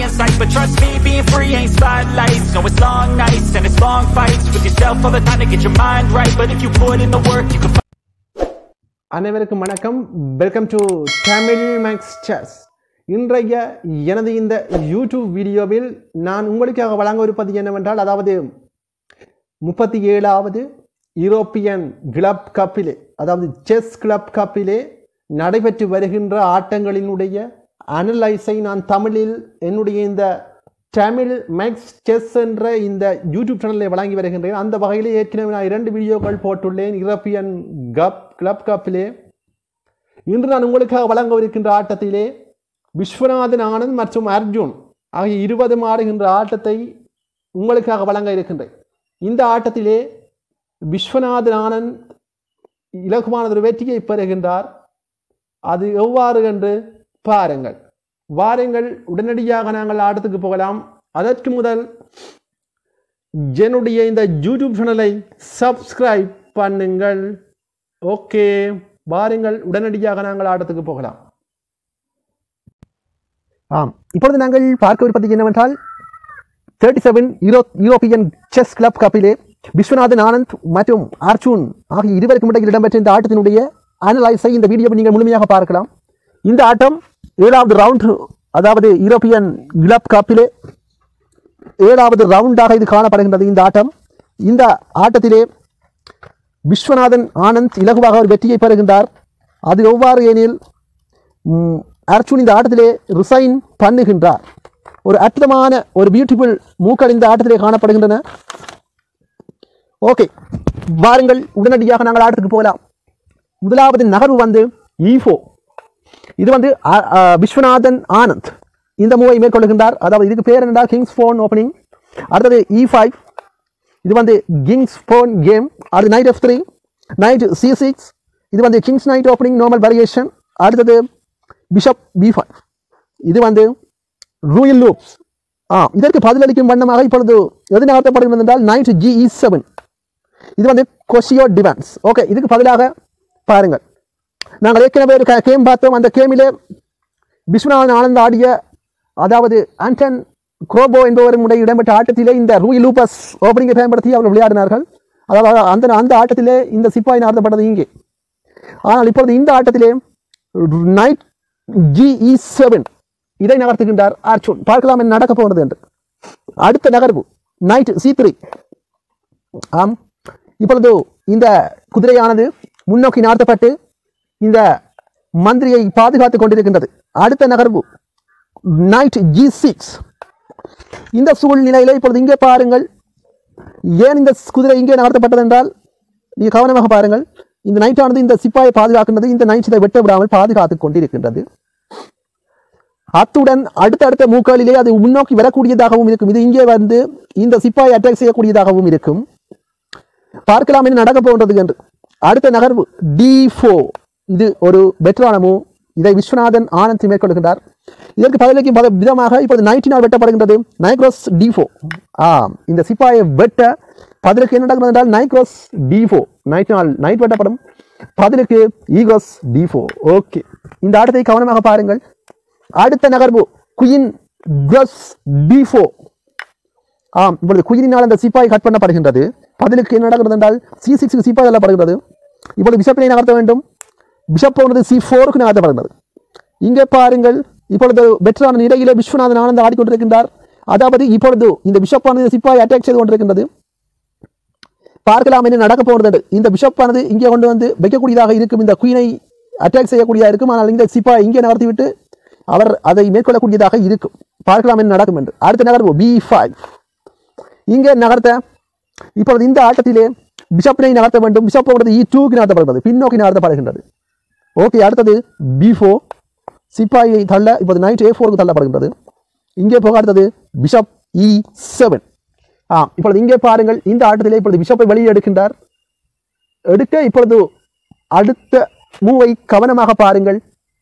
in sight But trust me, being free ain't spotlights No, it's long nights and it's long fights With yourself all the time to get your mind right But if you put in the work, you can find அனைவருக்கும் வணக்கம் welcome to Tamil max chess இன்றைய எனது இந்த YouTube வீடியோவில் நான் உங்களுக்காக வழங்கவிருப்பது என்னவென்றால் அதாவது முப்பத்தி ஏழாவது யூரோப்பியன் கிளப் கப்பிலே அதாவது செஸ் கிளப் கப்பிலே நடைபெற்று வருகின்ற ஆட்டங்களினுடைய அனலைஸை நான் தமிழில் என்னுடைய இந்த தமிழ் மேக்ஸ் செஸ் என்ற இந்த யூடியூப் சேனலை வழங்கி வருகின்றேன் அந்த வகையில் ஏற்கனவே நான் இரண்டு வீடியோக்கள் போட்டுள்ளேன் யூரோப்பியன் கப் கிளப் கப்பிலே இன்று நான் உங்களுக்காக வழங்கவிருக்கின்ற ஆட்டத்திலே விஸ்வநாதன் ஆனந்த் மற்றும் அர்ஜுன் ஆகிய இருவரும் ஆடுகின்ற ஆட்டத்தை உங்களுக்காக வழங்க இருக்கின்றேன் இந்த ஆட்டத்திலே விஸ்வநாதன் ஆனந்த் இலகுவானதொரு வெற்றியை பெறுகின்றார் அது எவ்வாறு என்று பாருங்கள் வாருங்கள் உடனடியாக நாங்கள் ஆட்டத்துக்கு போகலாம் அதற்கு முதல் என்னுடைய இந்த யூடியூப் சேனலை சப்ஸ்கிரைப் பண்ணுங்கள் ஓகே வாருங்கள் உடனடியாக நாங்கள் ஆட்டத்துக்கு போகலாம் ஆம் இப்பொழுது நாங்கள் பார்க்கவிருப்பது என்னவென்றால் thirty seven euro European chess club கப்பிலே விஸ்வநாதன் ஆனந்த் மற்றும் அர்ஜுன் ஆகிய இருவருக்கும் இடையில் இடம்பெற்ற இந்த ஆட்டத்தினுடைய அனலைஸை இந்த வீடியோவை நீங்கள் முழுமையாக பார்க்கலாம் இந்த ஆட்டம் ஏழாவது ரவுண்ட் அதாவது யூரோப்பியன் கிளப் கப்பிலே ஏழாவது ரவுண்டாக இது காணப்படுகின்றது இந்த ஆட்டம் இந்த ஆட்டத்திலே விஸ்வநாதன் ஆனந்த் இலகுவாக ஒரு வெற்றியை பெறுகின்றார் அது எவ்வாறு எனில் ம், அர்ஜுன் இந்த ஆட்டத்திலே ரிசைன் பண்ணுகின்றார் ஒரு அற்புதமான ஒரு பியூட்டிஃபுல் மூக்கள் இந்த ஆட்டத்திலே காணப்படுகின்றன ஓகே வாருங்கள் உடனடியாக நாங்கள் ஆட்டத்துக்கு போகலாம் முதலாவது நகர்வு வந்து ஈஃபோ இது வந்து அ, அ, விஸ்வநாதன் ஆனந்த் இந்த மூவை மேற்கொள்கின்றார் அதாவது இதுக்கு பேர் என்னடா கிங்ஸ் ஃபோன் ஓப்பனிங் அடுத்தது இ ஃபைவ் இது வந்து கிங்ஸ் ஃபோன் கேம் அடுத்து knight F three knight C six இது வந்து king's knight opening normal variation அடுத்தது பிஷப் பி ஃபைவ் இது வந்து ரூயல் லூப்ஸ் ஆ இதற்கு பதிலளிக்கும் வண்ணமாக இப்பொழுது எது நகர்த்தப்படுகிறது என்றால் நைட் ஜி இ செவன் இது வந்து கொஷியோ டிவான்ஸ் ஓகே இதுக்கு பதிலாக பாருங்கள் நாங்கள் ஏற்கனவே ஒரு கேம் பார்த்தோம் அந்த கேமிலே விஸ்வநாதன் ஆனந்த் ஆடிய அதாவது ஆண்டன் குரோபோ என்பவரும் உடைய இடம்பெற்ற ஆட்டத்திலே இந்த ரூயி லூபஸ் ஓப்பனிங்கை பயன்படுத்தி அவர்கள் விளையாடினார்கள் அதாவது அந்த அந்த ஆட்டத்திலே இந்த சிப்பாய் நடத்தப்பட்டது இங்கே ஆனால் இப்பொழுது இந்த ஆட்டத்திலே நைட் ஜி இ செவன் இதை நகர்த்துகின்றார் அர்ஜுன் பார்க்கலாம் என்ன நடக்க போகிறது என்று அடுத்த நகர்வு நைட் சி த்ரீ ஆம் இப்பொழுது இந்த குதிரையானது முன்னோக்கி நார்த்தப்பட்டு இந்த மந்திரியை பாதுகாத்துக் கொண்டிருக்கின்றது அடுத்த நகர்வு நைட் ஜி சிக்ஸ் இந்த சூழ்நிலையில இப்பொழுது இங்கே பாருங்கள் ஏன் இந்த குதிரை இங்கே நகர்த்தப்பட்டது என்றால் நீங்கள் கவனமாக பாருங்கள் இந்த நைட்டானது இந்த சிப்பாயை பாதுகாக்கின்றது இந்த நைட் இதை வெட்ட விடாமல் பாதுகாத்துக் கொண்டிருக்கின்றது அத்துடன் அடுத்தடுத்த மூக்களிலே அது முன்னோக்கி வரக்கூடியதாகவும் இருக்கும் இது இங்கே வந்து இந்த சிப்பாயை அட்டாக் செய்யக்கூடியதாகவும் இருக்கும் பார்க்கலாம் என்ன நடக்க போகின்றது என்று அடுத்த நகர்வு டி இது ஒரு பெட்ரான மூவ் இதை விஸ்வநாதன் ஆனந்த் மேற்கொள்கின்றார் இதற்கு பதிலளிக்கும் பல விதமாக இப்போது நைட்டினால் வெட்டப்படுகின்றது நைக்ரோஸ் டி ஆம் இந்த சிப்பாயை வெட்ட பதிலுக்கு என்ன நடக்கிறது என்றால் நைக்ரோஸ் டி நைட்டினால் நைட் வெட்டப்படும் பதிலுக்கு ஈகோஸ் டி ஓகே இந்த ஆட்டத்தை கவனமாக பாருங்கள் அடுத்த நகர்வு குயின் கிரஸ் டி ஆம் இப்பொழுது குயினினால் அந்த சிப்பாய் கட் பண்ணப்படுகின்றது பதிலுக்கு என்ன நடக்கிறது என்றால் சி சிக்ஸுக்கு சிப்பாய் தள்ளப்படுகிறது இப்பொழுது பிஷப்பினை நகர்த்த வேண்டும் பிஷப் போனது சி ஃபோருக்கு நகர்த்தப்படுகிறது இங்கே பாருங்கள் இப்பொழுது வெற்றான நிலையிலே விஸ்வநாதன் ஆனந்த் ஆடிக்கொண்டிருக்கின்றார் அதாவது இப்பொழுது இந்த பிஷப்பானது சிப்பாய் அட்டாக் செய்து கொண்டிருக்கின்றது பார்க்கலாம் என்ன நடக்க போகிறது என்று. இந்த பிஷப்பானது இங்கே கொண்டு வந்து வைக்கக்கூடியதாக இருக்கும் இந்த குயினை அட்டாக் செய்யக்கூடியதாக இருக்கும் ஆனால் இந்த சிப்பாய் இங்கே நகர்த்திவிட்டு அவர் அதை மேற்கொள்ளக்கூடியதாக இருக்கும் பார்க்கலாம் என்ன நடக்கும் என்று அடுத்த நகர்வு பி ஃபைவ் இங்கே நகர்த்த இப்பொழுது இந்த ஆட்டத்திலே பிஷப்பினை நகர்த்த வேண்டும் பிஷப் போகிறது இ டூக்கு நகர்த்தப்படுகிறது பின்னோக்கி நகர்த்தப்படுகின்றது ஓகே அடுத்தது பி ஃபோர் சிப்பாயை தள்ள இப்போது நைட் ஏ ஃபோருக்கு தள்ளப்படுகின்றது இங்கே போக அடுத்தது பிஷப் இ செவன் ஆ இப்பொழுது இங்கே பாருங்கள் இந்த ஆட்டத்திலே இப்பொழுது பிஷப்பை வெளியே எடுக்கின்றார் எடுக்க இப்பொழுது அடுத்த மூவை கவனமாக பாருங்கள்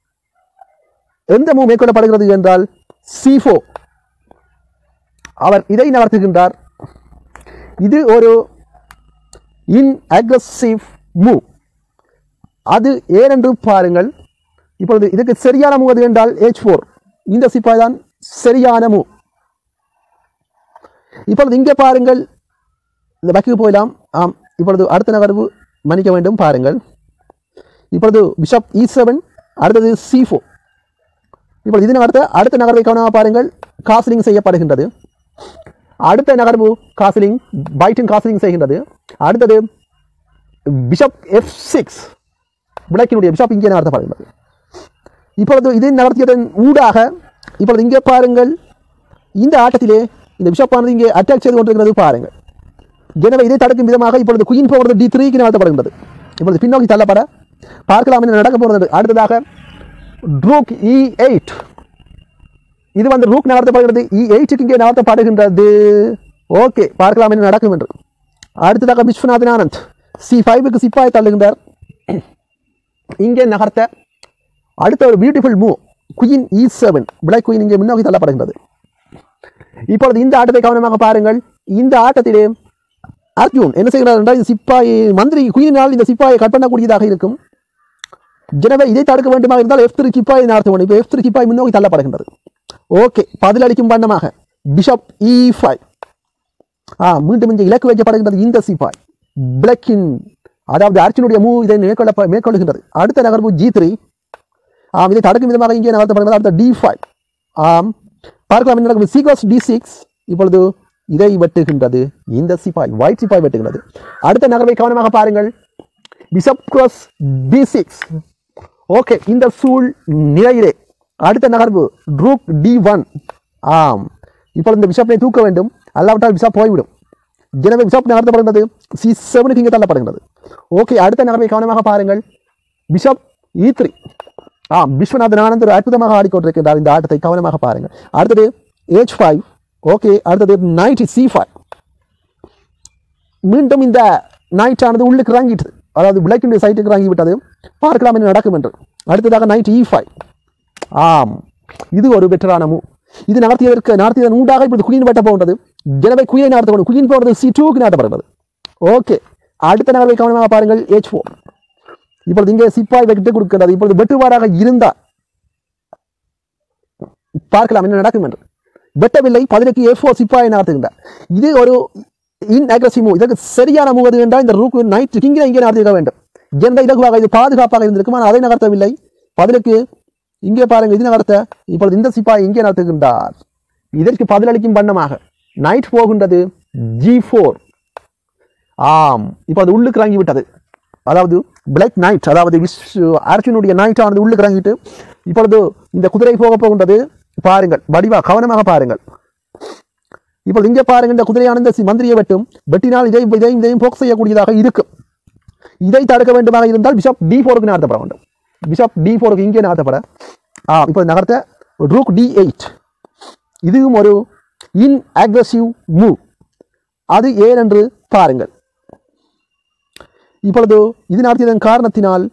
எந்த மூவ் மேற்கொள்ளப்படுகிறது என்றால் சி அவர் இதை நகர்த்துகின்றார் இது ஒரு இன் அக்ரஸிவ் மூவ் அது ஏனென்று பாருங்கள் இப்பொழுது இதுக்கு சரியான மூவ் எது என்றால் H4 ஃபோர் இந்த சிப்பாய் தான் சரியான மூவ் இப்பொழுது இங்கே பாருங்கள் இந்த பக்குக்கு போயிடலாம் ஆம் இப்பொழுது அடுத்த நகர்வு மன்னிக்க வேண்டும் பாருங்கள் இப்பொழுது பிஷப் இ செவன் அடுத்தது சி ஃபோர் இப்பொழுது இது நகர்த்த அடுத்த நகர்வை கவனமாக பாருங்கள் காஸ்லிங் செய்யப்படுகின்றது அடுத்த நகர்வு காஸ்லிங் பைட்டன் காஸ்லிங் செய்கின்றது அடுத்தது பிஷப் எஃப் சிக்ஸ் விளக்கினுடைய பிஷப் இங்கே நகர்த்தப்படுகின்றது இப்பொழுது இதை நகர்த்தியதன் ஊடாக இப்பொழுது இங்கே பாருங்கள் இந்த ஆட்டத்திலே இந்த பிஷப்பானது இங்கே அட்டாக் செய்து கொண்டிருக்கிறது பாருங்கள் எனவே இதை தடுக்கும் விதமாக இப்பொழுது குயின் போகிறது டி த்ரீக்கு நகர்த்தப்படுகின்றது இப்பொழுது பின்னோக்கி தள்ளப்பட பார்க்கலாம் என்ன நடக்க போகிறது அடுத்ததாக ட்ரூக் இ எயிட் இது வந்து ரூக் நகர்த்தப்படுகிறது இ எயிட்டுக்கு இங்கே நகர்த்தப்படுகின்றது ஓகே பார்க்கலாம் என்ன நடக்கும் என்று அடுத்ததாக விஸ்வநாதன் ஆனந்த் சி ஃபைவுக்கு சிப்பாய் தள்ளுகின்றார் இங்கே நகர்த்த அடுத்த ஒரு beautiful move queen E seven black queen இங்கே முன்னோக்கி தள்ளப்படுகின்றது இப்பொழுது இந்த ஆட்டத்தை கவனமாக பாருங்கள் இந்த ஆட்டத்திலே அர்ஜுன் என்ன செய்கிறார் என்றால் இந்த சிப்பாய் மந்திரி குயினால் இந்த சிப்பாயை கட் பண்ணக்கூடியதாக இருக்கும் எனவே இதை தடுக்க வேண்டுமாக இருந்தால் எஃப் த்ரீ சிப்பாயை நடத்த வேண்டும் இப்போ எஃப் த்ரீ சிப்பாய் முன்னோக்கி தள்ளப்படுகின்றது ஓகே பதிலளிக்கும் வண்ணமாக பிஷப் இ ஃபைவ் ஆ மீண்டும் இங்கே இலக்கு வைக்கப்படுகின்றது இந்த சிப்பாய் பிளக்கின் அதாவது அர்ஜுனுடைய மூ இதை மேற்கொள்ள மேற்கொள்கின்றது அடுத்த நகர்வு ஜி த்ரீ ஆம் இதை தடுக்கும் விதமாக இங்கே நகர்த்தப்படுகிறது அடுத்த டி ஃபைவ் ஆம் பார்க்கலாம் என்ன நடக்கும் சீக்வஸ் டி சிக்ஸ் இப்பொழுது இதை வெட்டுகின்றது இந்த சிப்பாய் ஒயிட் சிப்பாய் வெட்டுகின்றது அடுத்த நகர்வை கவனமாக பாருங்கள் bishop cross D six okay இந்த சூழ் நிலையிலே அடுத்த நகர்வு ட்ரூக் டி ஒன் ஆம் இப்பொழுது இந்த பிஷப்பை தூக்க வேண்டும் அல்லாவிட்டால் பிஷப் போய்விடும் எனவே பிஷப் நகர்த்தப்படுகிறது சி செவனுக்கு இங்கே தள்ளப்படுகிறது ஓகே அடுத்த நகர்வை கவனமாக பாருங்கள் பிஷப் இ த்ரீ ஆம் விஸ்வநாதன் ஆனந்த் ஒரு அற்புதமாக ஆடிக்கொண்டிருக்கின்றார் இந்த ஆட்டத்தை கவனமாக பாருங்கள் அடுத்தது ஏஜ் ஃபைவ் ஓகே அடுத்தது நைட் சி ஃபைவ் மீண்டும் இந்த நைட் ஆனது உள்ளுக்கு இறங்கிட்டது அதாவது விளக்கினுடைய சைட்டுக்கு இறங்கி விட்டது பார்க்கலாம் என்ன நடக்கும் என்று அடுத்ததாக நைட் இ ஃபைவ் ஆம் இது ஒரு வெற்றரான மூ இது நடத்தியதற்கு நடத்தியதன் ஊடாக இப்பொழுது குயின் வெட்ட போகின்றது எனவே குயினை நடத்தப்படும் குயின் போகிறது சி டூக்கு நடத்தப்படுகிறது ஓகே அடுத்த நகர்வை கவனமாக பாருங்கள் ஏச் ஃபோர் இப்பொழுது இங்கே சிப்பாய் வெட்டு கொடுக்கிறது இப்பொழுது வெட்டுவாராக இருந்தால் பார்க்கலாம் என்ன நடக்கும் என்று வெட்டவில்லை பதிலுக்கு எஃப் ஓ சிப்பாயை நடத்துகின்றார் இது ஒரு இன் அக்ரஸிவ் மூவ் இதற்கு சரியான மூவ் எது என்றால் இந்த ரூக்கு நைட் கிங்கில் இங்கே நடத்திருக்க வேண்டும் எந்த இலகுவாக இது பாதுகாப்பாக இருந்திருக்கும் ஆனால் அதை நகர்த்தவில்லை பதிலுக்கு இங்கே பாருங்கள் இது நகர்த்த இப்பொழுது இந்த சிப்பாய் இங்கே நடத்துகின்றார் இதற்கு பதிலளிக்கும் வண்ணமாக நைட் போகின்றது ஜி ஃபோர் ஆம் இப்போ அது உள்ளுக்கு இறங்கி விட்டது அதாவது பிளாக் நைட் அதாவது விஷ் அர்ஜுனுடைய நைட் ஆனது உள்ளுக்கு இறங்கிட்டு இப்பொழுது இந்த குதிரை போக போகின்றது பாருங்கள் வடிவா கவனமாக பாருங்கள் இப்பொழுது இங்கே பாருங்கள் இந்த குதிரையானது சி- மந்திரியை வெட்டும் வெட்டினால் இதை இதையும் இதையும் போக் செய்யக்கூடியதாக இருக்கும் இதை தடுக்க வேண்டுமாக இருந்தால் பிஷப் டி ஃபோருக்கு நகர்த்தப்பட வேண்டும் பிஷப் டி ஃபோருக்கு இங்கே நகர்த்தப்பட ஆ இப்போ நகர்த்த ரூக் டி எயிட் இதுவும் ஒரு இன் அக்ரஸிவ் மூவ் அது ஏன் என்று பாருங்கள் இப்பொழுது இது நடத்தியதன் காரணத்தினால்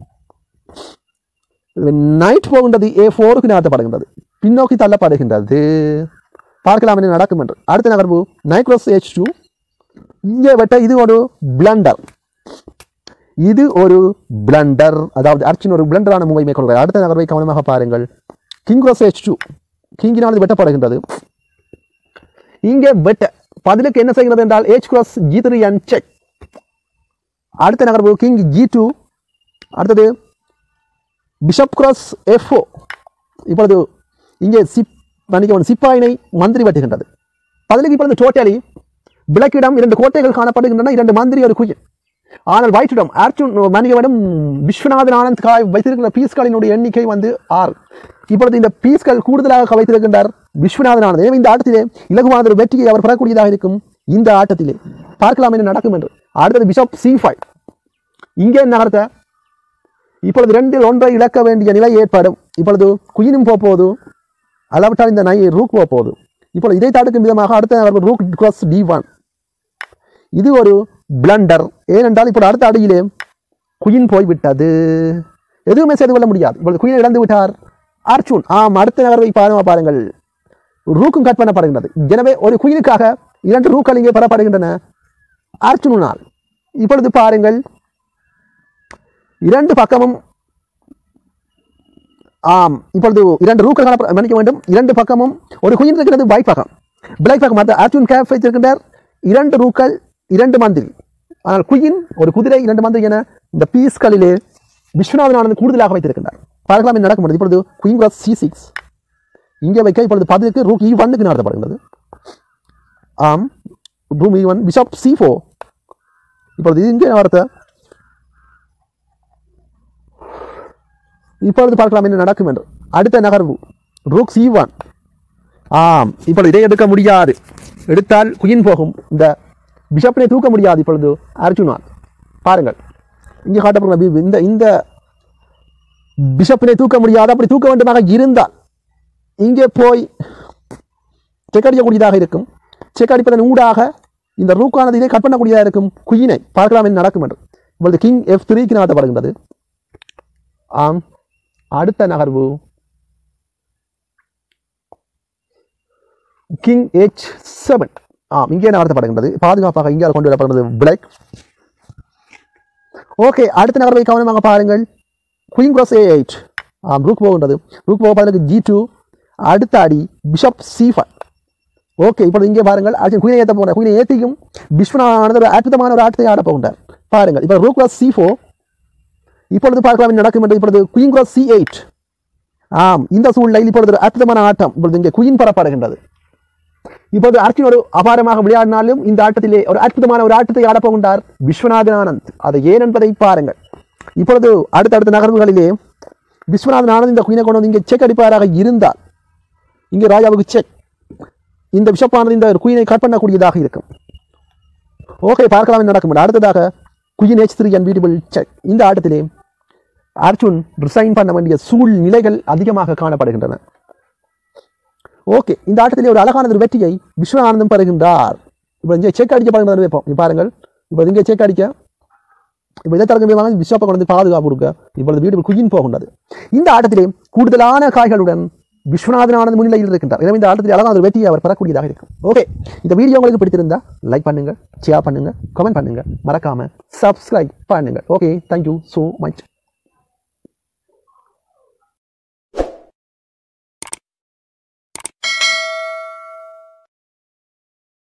நைட் போகின்றது ஏ ஃபோருக்கு நடத்தப்படுகின்றது பின்னோக்கி தள்ளப்படுகின்றது பார்க்கலாம் என்ன நடக்கும் என்று அடுத்த நகர்வு நைக்ரோஸ் ஏச் டூ இங்கே வெட்ட இது ஒரு பிளண்டர் இது ஒரு பிளண்டர் அதாவது அர்ச்சின் ஒரு பிளண்டரான மூவை மேற்கொள்கிறார் அடுத்த நகர்வை கவனமாக பாருங்கள் கிங்ரோஸ் ஏச் டூ கிங்கினால் வெட்டப்படுகின்றது இங்கே வெட்ட பதிலுக்கு என்ன செய்கிறது என்றால் h cross g three and check அடுத்த நகர்வு கிங் ஜி டூ அடுத்தது பிஷப் கிராஸ் எஃப்ஓ இப்பொழுது இங்கே சிப் மன்னிக்கவும் சிப்பாயினை மந்திரி வெட்டுகின்றது பதிலுக்கு இப்பொழுது டோட்டலி விளக்கிடம் இரண்டு கோட்டைகள் காணப்படுகின்றன இரண்டு மந்திரி ஒரு குயின் ஆனால் வயிற்றிடம் அர்ஜுன் மன்னிக்கவிடம் விஸ்வநாதன் ஆனந்த் காய் வைத்திருக்கிற பீஸ்களினுடைய எண்ணிக்கை வந்து ஆறு இப்பொழுது இந்த பீஸ்கள் கூடுதலாக வைத்திருக்கின்றார் விஸ்வநாதன் ஆனந்த் எனவே இந்த ஆட்டத்திலே இலகுவான ஒரு வெற்றியை அவர் பெறக்கூடியதாக இருக்கும் இந்த ஆட்டத்திலே பார்க்கலாம் என்ன நடக்கும் என்று அடுத்தது பிஷப் சி ஃபைவ் இங்கே நகர்த்த இப்பொழுது ரெண்டில் ஒன்றை இழக்க வேண்டிய நிலை ஏற்படும் இப்பொழுது குயினும் போக போகுது அல்லாவிட்டால் இந்த நை ரூக் போக போகுது இப்பொழுது இதை தடுக்கும் விதமாக அடுத்த நகர்வு ரூக் கிராஸ் டி ஒன் இது ஒரு பிளண்டர் ஏனென்றால் இப்பொழுது அடுத்த அடியிலே குயின் போய்விட்டது எதுவுமே செய்து கொள்ள முடியாது இப்பொழுது குயினை இழந்து விட்டார் அர்ஜுன் ஆம் அடுத்த நகர்வை பாருங்க பாருங்கள் ரூக்கும் கட் பண்ணப்படுகின்றது எனவே ஒரு குயினுக்காக இரண்டு ரூக்கள் இங்கே பெறப்படுகின்றன அர்ஜுனால் இப்பொழுது பாருங்கள் இரண்டு பக்கமும் ஆம் இப்பொழுது இரண்டு ரூக்கள் காணப்பட மன்னிக்க வேண்டும் இரண்டு பக்கமும் ஒரு குயின் இருக்கிறது ஒயிட் பக்கம் பிளாக் பக்கம் அந்த அர்ஜுன் கேப் வைத்திருக்கின்றார் இரண்டு ரூக்கள் இரண்டு மந்திரி ஆனால் குயின் ஒரு குதிரை இரண்டு மந்திரி என இந்த பீஸ்களிலே விஸ்வநாதன் ஆனந்த் கூடுதலாக வைத்திருக்கின்றார் பார்க்கலாம் என்ன நடக்க முடியும் இப்பொழுது குயின் கிராஸ் சி சிக்ஸ் இங்கே வைக்க இப்பொழுது பதிலுக்கு ரூக் இ ஒன்னுக்கு நடத்தப்படுகிறது ஆம் rook e one bishop c four இப்பொழுது இங்கே வார்த்தை இப்பொழுது பார்க்கலாம் என்ன நடக்கும் என்று அடுத்த நகர்வு ரூக் சி ஒன் ஆம் இப்பொழுது இதை எடுக்க முடியாது எடுத்தால் குயின் போகும் இந்த பிஷப்பினை தூக்க முடியாது இப்பொழுது அர்ஜுனான் பாருங்கள் இங்கே காட்டப்படுகிற பி- இந்த இந்த பிஷப்பினை தூக்க முடியாது அப்படி தூக்க வேண்டுமாக இருந்தால் இங்கே போய் செக் அடிக்கக்கூடியதாக இருக்கும் செக் அடிப்பதன் ஊடாக இந்த ரூக்கானது இதை கட் பண்ணக்கூடியதாக இருக்கும் குயினை பார்க்கலாம் என்ன நடக்கும் என்று இப்பொழுது கிங் எஃப் த்ரீக்கு நகர்த்தப்படுகின்றது ஆம் அடுத்த நகர்வு கிங் எச் செவன் ஆம் இங்கே நகர்த்தப்படுகின்றது பாதுகாப்பாக இங்கே கொண்டு வரப்படுகிறது பிளாக் ஓகே அடுத்த நகர்வை கவனமாக பாருங்கள் குயின் கிராஸ் ஏ எயிட் ஆம் ரூக் போகின்றது ரூக் போக பதிலுக்கு ஜி டூ அடுத்த அடி பிஷப் சி ஃபைவ் ஓகே இப்பொழுது இங்கே பாருங்கள் அர்ஜுன் குயினை ஏற்ற போகிறார் குயினை ஏற்றியும் விஸ்வநாதன் ஒரு அற்புதமான ஒரு ஆட்டத்தை ஆட போகின்றார் பாருங்கள் இப்போ ரூக் கிராஸ் சி ஃபோர் இப்பொழுது பார்க்கலாம் என்ன நடக்கும் என்று இப்பொழுது குயின் கிராஸ் சி எயிட் ஆம் இந்த சூழ்நிலையில் இப்பொழுது ஒரு அற்புதமான ஆட்டம் இப்பொழுது இங்கே குயின் பெறப்படுகின்றது இப்போது அர்ஜுன் ஒரு அபாரமாக விளையாடினாலும் இந்த ஆட்டத்திலே ஒரு அற்புதமான ஒரு ஆட்டத்தை ஆடப் போகின்றார் விஸ்வநாதன் ஆனந்த் அது ஏன் என்பதை பாருங்கள் இப்பொழுது அடுத்தடுத்த நகர்வுகளிலே விஸ்வநாதன் ஆனந்த் இந்த குயினை கொண்டு வந்து இங்கே செக் அடிப்பாராக இருந்தால் இங்கே ராஜாவுக்கு செக் இந்த பிஷப்பானது இந்த குயினை கட் பண்ணக்கூடியதாக இருக்கும் ஓகே பார்க்கலாம் என்ன நடக்கும் அடுத்ததாக குயின் ஹெச் த்ரீ அன்பியூட்டிபிள் செக் இந்த ஆட்டத்திலே அர்ஜுன் ரிசைன் பண்ண வேண்டிய சூழ்நிலைகள் அதிகமாக காணப்படுகின்றன ஓகே இந்த ஆட்டத்திலே ஒரு அழகான ஒரு வெற்றியை விஸ்வநாதன் பெறுகின்றார் இப்போ இங்கே செக் அடிக்க பாருங்கள் வைப்போம் இங்க பாருங்கள் இப்போ இங்கே செக் அடிக்க இப்போ இதை தரங்க வாங்க பிஷப்பை கொண்டு வந்து பாதுகாப்பு கொடுக்க இப்பொழுது வீடு குயின் போகின்றது இந்த ஆட்டத்திலே கூடுதலான காய்களுடன் விஸ்வநாதன் ஆனந்த் முன்னிலையில் இருக்கின்றார் எனவே இந்த ஆட்டத்தில் அழகான ஒரு வெற்றியை அவர் பெறக்கூடியதாக இருக்கும் ஓகே இந்த வீடியோ உங்களுக்கு பிடித்திருந்தா லைக் பண்ணுங்க ஷேர் பண்ணுங்க கமெண்ட் பண்ணுங்க மறக்காம சப்ஸ்கிரைப் பண்ணுங்க ஓகே தேங்க்யூ ஸோ மச்